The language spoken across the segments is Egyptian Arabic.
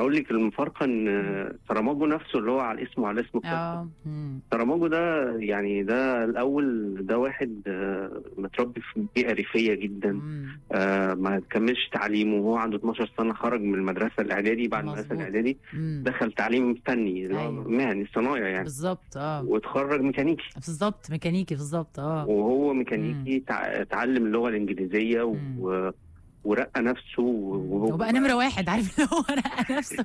هقول لك المفارقه ان سراماجو نفسه اللي هو على اسمه على اسمه اه مم. سراماجو ده يعني ده الاول ده واحد آه، متربي في بيئه ريفيه جدا مم. آه، ما كملش تعليمه وهو عنده 12 سنه خرج من المدرسه الاعدادي بعد المدرسه مظبوط. الاعدادي مم. دخل تعليم فني اللي هو أيوة. مهني صنايع يعني بالظبط اه واتخرج ميكانيكي بالظبط ميكانيكي بالظبط اه وهو ميكانيكي تع- اتعلم اللغه الانجليزيه مم. و... ورقى نفسه وهو وبقى نمره واحد عارف اللي هو رقى نفسه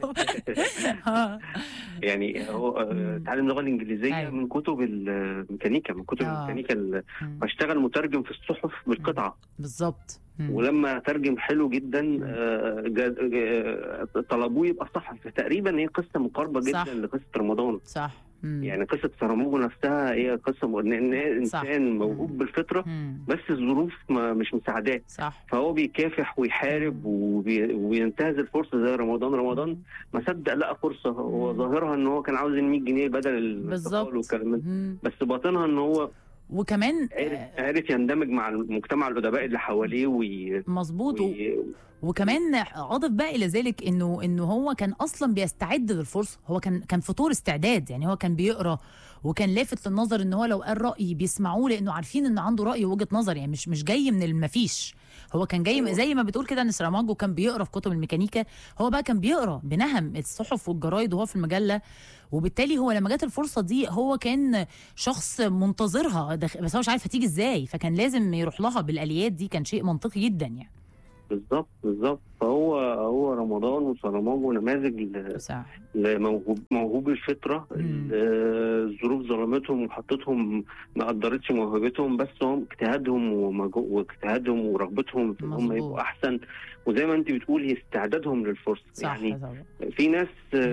اه يعني هو آه، مم. اتعلم اللغه الانجليزيه أيوة. من كتب الميكانيكا من كتب آه. الميكانيكا ال- مم. فاشتغل مترجم في الصحف بالقطعه بالظبط مم. ولما ترجم حلو جدا آه، جا- جا- طلبوه يبقى صحفي تقريبا هي قصه مقاربه صح. جدا لقصه رمضان صح مم. يعني قصه سراموجو نفسها هي قصه م- إن- إن صح. انسان موهوب بالفطره مم. بس الظروف ما مش مساعداه صح فهو بيكافح ويحارب وبي- وبينتهز الفرصه زي رمضان رمضان ما صدق لقى فرصه هو مم. ظاهرها ان هو كان عاوز ال 100 جنيه بدل الانتقال بالظبط والكلام ده مم. بس باطنها ان هو وكمان عرف, آه، عرف يندمج مع المجتمع الادباء اللي حواليه وي... مظبوط و- وي... وكمان اضف بقى الى ذلك انه انه هو كان اصلا بيستعد للفرصه هو كان كان في طور استعداد يعني هو كان بيقرا وكان لافت للنظر ان هو لو قال راي بيسمعوه لانه عارفين انه عنده راي ووجهه نظر يعني مش مش جاي من المفيش هو كان جاي أيوة. زي ما بتقول كده ان سراماجو كان بيقرا في كتب الميكانيكا هو بقى كان بيقرا بنهم الصحف والجرايد وهو في المجله وبالتالي هو لما جت الفرصه دي هو كان شخص منتظرها دخ- بس هو مش عارف هتيجي ازاي فكان لازم يروح لها بالاليات دي كان شيء منطقي جدا يعني بالظبط بالظبط فهو هو رمضان وسراماجو نماذج ل- صح لموهوب موهوب الفطره مم. ال- الظروف ظلمتهم وحطتهم ما قدرتش موهبتهم بس هم اجتهادهم ومجهو- واجتهادهم ورغبتهم في ان هم مظبوط. يبقوا احسن وزي ما انت بتقولي استعدادهم للفرصه صح يعني طبعا في ناس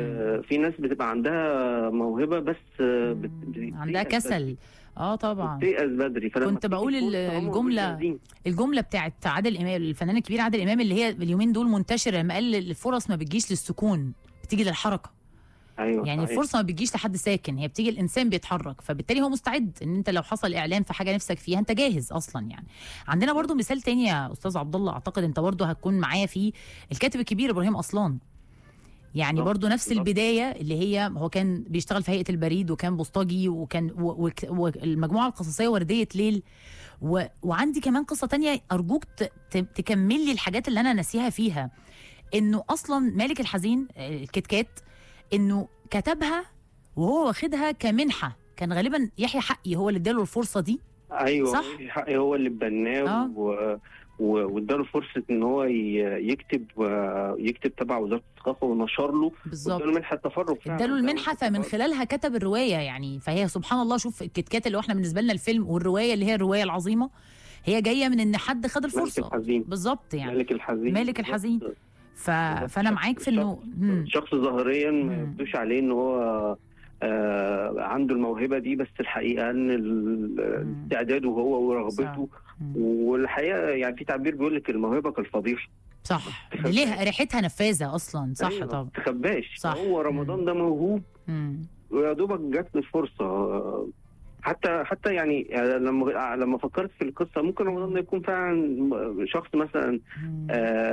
في ناس بتبقى عندها موهبه بس بت- بت- عندها بتيأس كسل اه طبعا بدري. بتيأس بدري فلما كنت تيجي بقول ال- فرصة هم مش الجملة- جاهزين. الجمله بتاعت عادل امام الفنان الكبير عادل امام اللي هي اليومين دول منتشره لما قال الفرص ما بتجيش للسكون بتيجي للحركه ايوه يعني صحيح. الفرصه ما بتجيش لحد ساكن هي بتيجي الانسان بيتحرك فبالتالي هو مستعد ان انت لو حصل اعلان في حاجه نفسك فيها انت جاهز اصلا يعني عندنا برضو مثال تاني يا استاذ عبد الله اعتقد انت برضو هتكون معايا فيه الكاتب الكبير ابراهيم اصلان يعني بالظبط، برضو نفس بالظبط. البدايه اللي هي هو كان بيشتغل في هيئه البريد وكان بوسطجي وكان و- و- والمجموعه القصصيه ورديه ليل و... وعندي كمان قصه تانية ارجوك ت... ت... تكمل لي الحاجات اللي انا ناسيها فيها انه اصلا مالك الحزين آه، الكيت كات انه كتبها وهو واخدها كمنحه كان غالبا يحيى حقي هو اللي اداله الفرصه دي ايوه صح؟ حقي هو اللي بناه آه. و... و- واداله فرصه ان هو ي- يكتب يكتب تبع وزاره الثقافه ونشر له بالظبط اداله منحه تفرغ فعلا. اداله المنحه فمن التفرغ. خلالها كتب الروايه يعني فهي سبحان الله شوف الكتكات اللي هو احنا بالنسبه لنا الفيلم والروايه اللي هي الروايه العظيمه هي جايه من ان حد خد ملك الفرصه الحزين بالظبط يعني مالك الحزين مالك الحزين. ف... فانا معاك في انه مم. شخص ظاهريا ما مم. يبدوش عليه ان هو آه عنده الموهبه دي بس الحقيقه ان ال- مم. استعداده هو ورغبته مم. والحقيقه يعني في تعبير بيقول لك الموهبه كالفضيحه صح ليه ريحتها نفاذه اصلا صح أيوة، طبعا ما تخباش صح. هو رمضان ده موهوب مم. ويا دوبك جات له الفرصه حتى حتى يعني لما لما فكرت في القصه ممكن رمضان ده يكون فعلا شخص مثلا مم.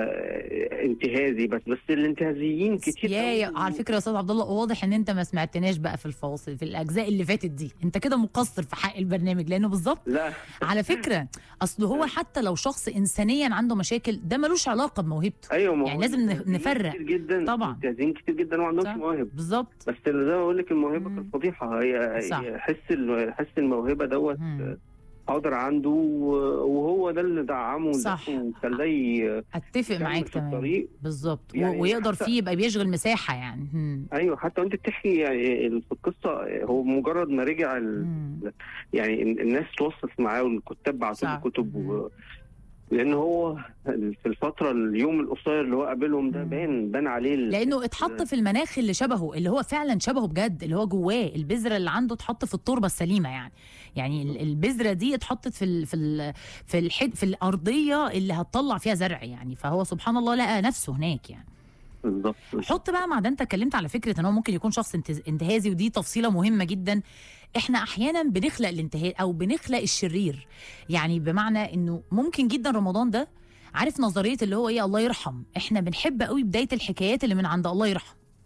آه انتهازي بس بس الانتهازيين كتير يا يا قوي. على فكره يا استاذ عبد الله واضح ان انت ما سمعتناش بقى في الفاصل في الاجزاء اللي فاتت دي انت كده مقصر في حق البرنامج لانه بالظبط لا على فكره اصل هو حتى لو شخص انسانيا عنده مشاكل ده ملوش علاقه بموهبته ايوه ما هو يعني لازم ن- الانتهازيين نفرق. كتير جدا طبعا. انتهازيين كتير جدا وما صح. عندهمش مواهب بالظبط بس اللي زي ما بقول لك الموهبه مم. كالفضيحه هي صح. هي حس ال- حس الموهبه دوت مم. حاضر عنده وهو ده اللي دعمه صح. وزقه وخلاه ي- اتفق يكمل معاك في تمام الطريق بالظبط و- يعني ويقدر حتى- فيه يبقى بيشغل مساحه يعني مم. ايوه حتى وانت بتحكي يعني في القصه هو مجرد ما رجع ال... مم. يعني ال- الناس توصلت معاه والكتاب بعتوا له صح. كتب مم. و... لان هو في الفتره اليوم القصير اللي هو قابلهم ده مم. بان بان عليه ال- لانه اتحط في المناخ اللي شبهه اللي هو فعلا شبهه بجد اللي هو جواه البذره اللي عنده اتحط في التربه السليمه يعني يعني ال- البذره دي اتحطت في ال في ال في الحد في الارضيه اللي هتطلع فيها زرع يعني فهو سبحان الله لقى نفسه هناك يعني بالظبط حط بقى مع ده انت اتكلمت على فكره ان هو ممكن يكون شخص انتز- انتهازي ودي تفصيله مهمه جدا احنا احيانا بنخلق الانتهاز او بنخلق الشرير يعني بمعنى انه ممكن جدا رمضان ده عارف نظريه اللي هو ايه الله يرحم احنا بنحب قوي بدايه الحكايات اللي من عند الله يرحم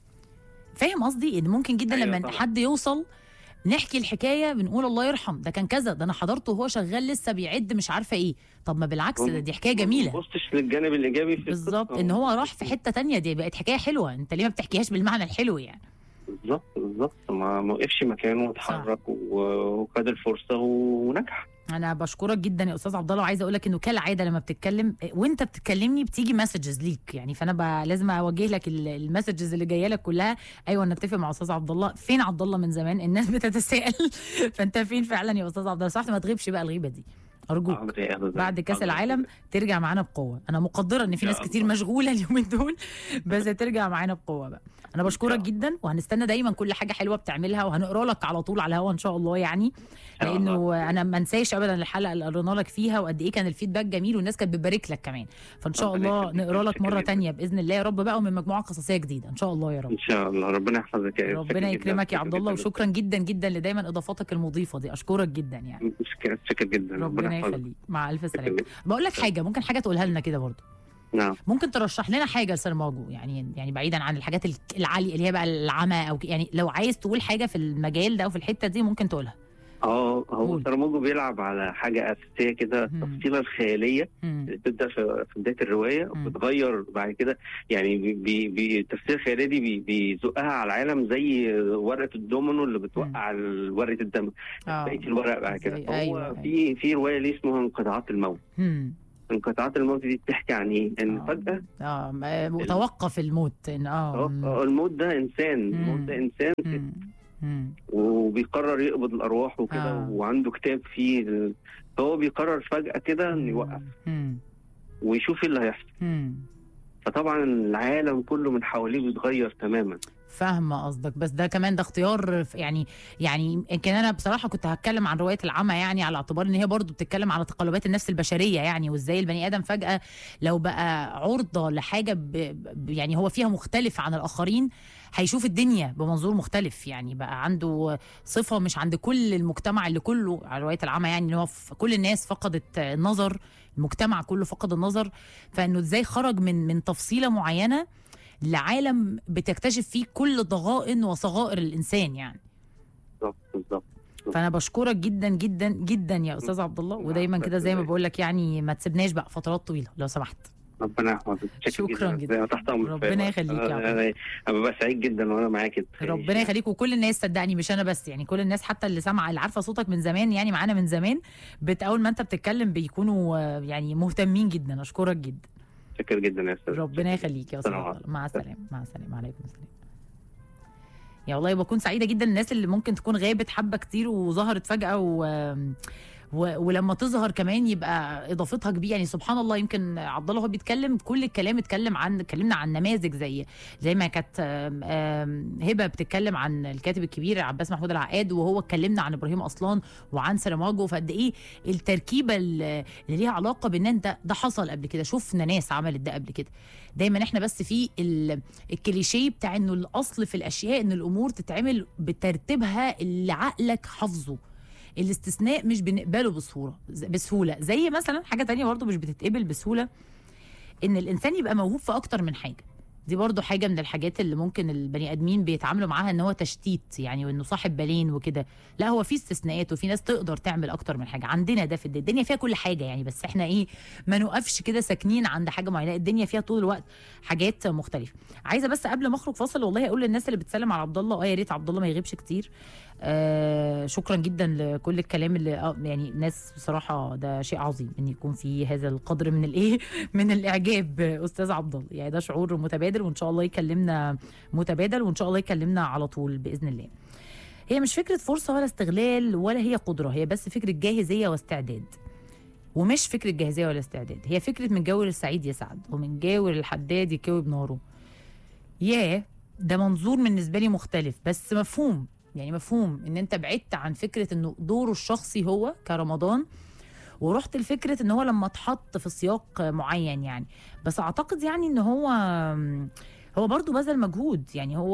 فاهم قصدي ان ممكن جدا أيوة لما طبعاً. حد يوصل نحكي الحكايه بنقول الله يرحم ده كان كذا ده انا حضرته وهو شغال لسه بيعد مش عارفه ايه طب ما بالعكس ده دي حكايه ما جميله بصش للجانب الايجابي في بالظبط القصة. ان هو راح في حته تانية دي بقت حكايه حلوه انت ليه ما بتحكيهاش بالمعنى الحلو يعني بالظبط بالظبط ما ما وقفش مكانه واتحرك و- وخد الفرصه ونجح انا بشكرك جدا يا استاذ عبد الله وعايزه اقول لك انه كالعاده لما بتتكلم وانت بتتكلمني بتيجي مسجز ليك يعني فانا ب... لازم اوجه لك ال- المسجز اللي جايه لك كلها ايوه نتفق مع استاذ عبد الله فين عبد الله من زمان الناس بتتساءل فانت فين فعلا يا استاذ عبد الله صح ما تغيبش بقى الغيبه دي ارجوك عمرو يا أهلا بعد كاس وسهلا. العالم ترجع معانا بقوه انا مقدره ان في إن ناس شاء كتير الله. مشغوله اليومين دول بس ترجع معانا بقوه بقى انا بشكرك الله. جدا وهنستنى دايما كل حاجه حلوه بتعملها وهنقرا لك على طول على الهوا ان شاء الله يعني إن شاء لانه الله. انا ما انساش ابدا الحلقه اللي قرينا لك فيها وقد ايه كان الفيدباك جميل والناس كانت بتبارك لك كمان فان شاء ربنا الله يخليك. نقرا لك شكراً مره جداً. تانية باذن الله يا رب بقى ومن مجموعه قصصيه جديده ان شاء الله يا رب ان شاء الله ربنا يحفظك يا ربنا شكراً يكرمك يا جداً. عبد الله شكراً وشكرا جدا جدا لدايما اضافاتك المضيفه دي اشكرك جدا يعني جداً. شكرا شكرا جدا ربنا يحفظك. يخليك مع الف شكراً سلامه جداً. بقول لك حاجه ممكن حاجه تقولها لنا كده برضه نعم ممكن ترشح لنا حاجه لسرماجو يعني يعني بعيدا عن الحاجات ال- العاليه اللي هي بقى العمى او ك- يعني لو عايز تقول حاجه في المجال ده او في الحته دي ممكن تقولها اه هو قول. سرموجو بيلعب على حاجه اساسيه كده مم. التفصيله الخياليه مم. اللي بتبدا في في بدايه الروايه مم. وبتغير بعد كده يعني بي- بي بي التفسير الخيالي دي بي- بيزقها على العالم زي ورقه الدومينو اللي بتوقع ال- ورقه الدم اه بقيه الورق بعد كده زي- فهو أيوة، في في روايه ليه اسمها انقطاعات الموت مم. انقطاعات الموت دي بتحكي عن ايه؟ ان آه. فجاه اه م- توقف الموت إن- اه آه، مم. آه، الموت ده انسان الموت مم. ده انسان مم. مم. وبيقرر يقبض الارواح وكده آه. وعنده كتاب فيه ال- فهو بيقرر فجاه كده انه يوقف مم. ويشوف ايه اللي هيحصل مم. فطبعا العالم كله من حواليه بيتغير تماما فاهمه قصدك بس ده كمان ده اختيار ف- يعني يعني يمكن انا بصراحه كنت هتكلم عن روايه العمى يعني على اعتبار ان هي برضو بتتكلم على تقلبات النفس البشريه يعني وازاي البني ادم فجاه لو بقى عرضه لحاجه ب ب- يعني هو فيها مختلف عن الاخرين هيشوف الدنيا بمنظور مختلف يعني بقى عنده صفه مش عند كل المجتمع اللي كله على روايه العمى يعني ان هو ف- كل الناس فقدت النظر المجتمع كله فقد النظر فانه ازاي خرج من من تفصيله معينه لعالم بتكتشف فيه كل ضغائن وصغائر الانسان يعني بالظبط بالظبط فانا بشكرك جدا جدا جدا يا استاذ عبد الله ودايما كده زي ما بقول لك يعني ما تسيبناش بقى فترات طويله لو سمحت ربنا يحفظك شكراً جداً. أنا تحت امرك في أي ربنا وقت. يخليك يا عبد أنا- انا أنا ببقى سعيد جدا وانا معاك ربنا يخليك وكل الناس صدقني مش انا بس يعني كل الناس حتى اللي سامعه اللي عارفه صوتك من زمان يعني معانا من زمان بت اول ما انت بتتكلم بيكونوا آه، يعني مهتمين جدا اشكرك جدا شكر جدا يا استاذ ربنا يخليك يا استاذ السلام عبد الله. مع السلامه مع السلامه عليكم السلام يا والله بكون سعيده جدا الناس اللي ممكن تكون غابت حبه كتير وظهرت فجاه و... و... ولما تظهر كمان يبقى اضافتها كبيره يعني سبحان الله يمكن عبد الله هو بيتكلم كل الكلام اتكلم عن اتكلمنا عن نماذج زي زي ما كانت آم، آم، هبه بتتكلم عن الكاتب الكبير عباس محمود العقاد وهو اتكلمنا عن ابراهيم اصلان وعن سرماجو فقد ايه التركيبه اللي اللي ليها علاقه بان انت ده حصل قبل كده شفنا ناس عملت ده قبل كده دايما احنا بس في ال- الكليشيه بتاع انه الاصل في الاشياء ان الامور تتعمل بترتيبها اللي عقلك حافظه الاستثناء مش بنقبله بسهوله بسهوله زي مثلا حاجه تانية برضه مش بتتقبل بسهوله ان الانسان يبقى موهوب في اكتر من حاجه دي برضو حاجه من الحاجات اللي ممكن البني ادمين بيتعاملوا معاها ان هو تشتيت يعني وانه صاحب بالين وكده لا هو في استثناءات وفي ناس تقدر تعمل اكتر من حاجه عندنا ده في الدنيا الدنيا فيها كل حاجه يعني بس احنا ايه ما نقفش كده ساكنين عند حاجه معينه الدنيا فيها طول الوقت حاجات مختلفه عايزه بس قبل ما اخرج فاصل والله اقول للناس اللي بتسلم على عبد الله اه يا ريت عبد الله ما يغيبش كتير آه شكرا جدا لكل الكلام اللي آه يعني ناس بصراحه ده شيء عظيم ان يكون في هذا القدر من الايه من الاعجاب استاذ عبد الله يعني ده شعور متبادل وان شاء الله يكلمنا متبادل وان شاء الله يكلمنا على طول باذن الله هي مش فكره فرصه ولا استغلال ولا هي قدره هي بس فكره جاهزيه واستعداد ومش فكره جاهزيه ولا استعداد هي فكره من جاور السعيد يسعد ومن جاور الحداد يكوي بناره ياه ده منظور بالنسبه لي مختلف بس مفهوم يعني مفهوم ان انت بعدت عن فكره انه دوره الشخصي هو كرمضان ورحت لفكره ان هو لما اتحط في سياق معين يعني بس اعتقد يعني ان هو هو برضو بذل مجهود يعني هو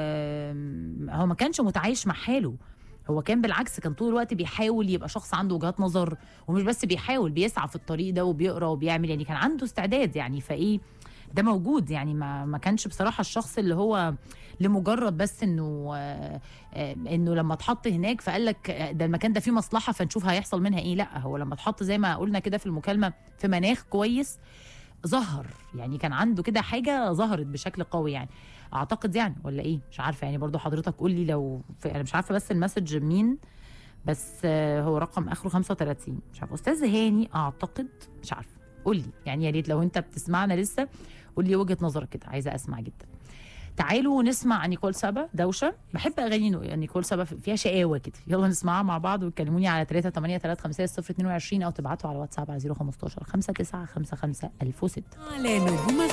آم، هو ما كانش متعايش مع حاله هو كان بالعكس كان طول الوقت بيحاول يبقى شخص عنده وجهات نظر ومش بس بيحاول بيسعى في الطريق ده وبيقرا وبيعمل يعني كان عنده استعداد يعني فايه ده موجود يعني ما ما كانش بصراحه الشخص اللي هو لمجرد بس انه آه، آه، انه لما اتحط هناك فقال لك آه، ده المكان ده فيه مصلحه فنشوف هيحصل منها ايه لا هو لما اتحط زي ما قلنا كده في المكالمه في مناخ كويس ظهر يعني كان عنده كده حاجه ظهرت بشكل قوي يعني اعتقد يعني ولا ايه مش عارفه يعني برضو حضرتك قول لي لو في انا مش عارفه بس المسج مين بس آه، هو رقم اخره 35 مش عارفه استاذ هاني اعتقد مش عارفه قول لي يعني يا ريت لو انت بتسمعنا لسه قول لي وجهه نظرك كده عايزه اسمع جدا تعالوا نسمع نيكول سابا دوشه بحب اغاني نو- نيكول سابا فيها شقاوه كده يلا نسمعها مع بعض وتكلموني على 3 8 3 5 0 22 او تبعتوا على واتساب على 015 5 9 5 5 1006 على نجوم